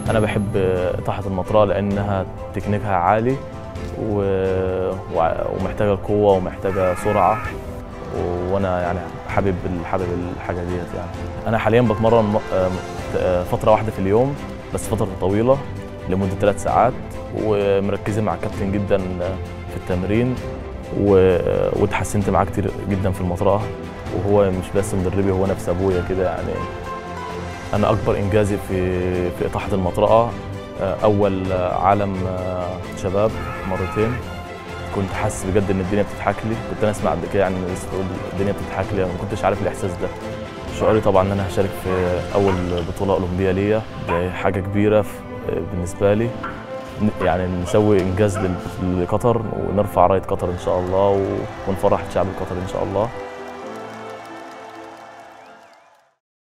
انا بحب طاحه المطرقه لانها تكنيكها عالي و... وع- ومحتاجه القوه ومحتاجه سرعه و- وانا يعني حابب حابب الحاجه ديت يعني انا حاليا بتمرن م- آه، آه، فتره واحده في اليوم بس فتره طويله لمده ثلاث ساعات ومركزين مع الكابتن جدا في التمرين و... واتحسنت معاه كتير جدا في المطرقه وهو مش بس مدربي هو نفس ابويا كده يعني انا اكبر انجازي في في اطاحه المطرقه آه، اول آه، عالم آه، شباب مرتين كنت حاسس بجد ان الدنيا بتضحك لي كنت انا اسمع قبل كده يعني الناس تقول الدنيا بتضحك لي أنا ما كنتش عارف الاحساس ده شعوري طبعا ان انا هشارك في اول بطوله اولمبيه ليا دي حاجه كبيره في- آه، بالنسبه لي ن- يعني نسوي انجاز لل- لقطر ونرفع رايه قطر ان شاء الله و- ونفرح الشعب القطري ان شاء الله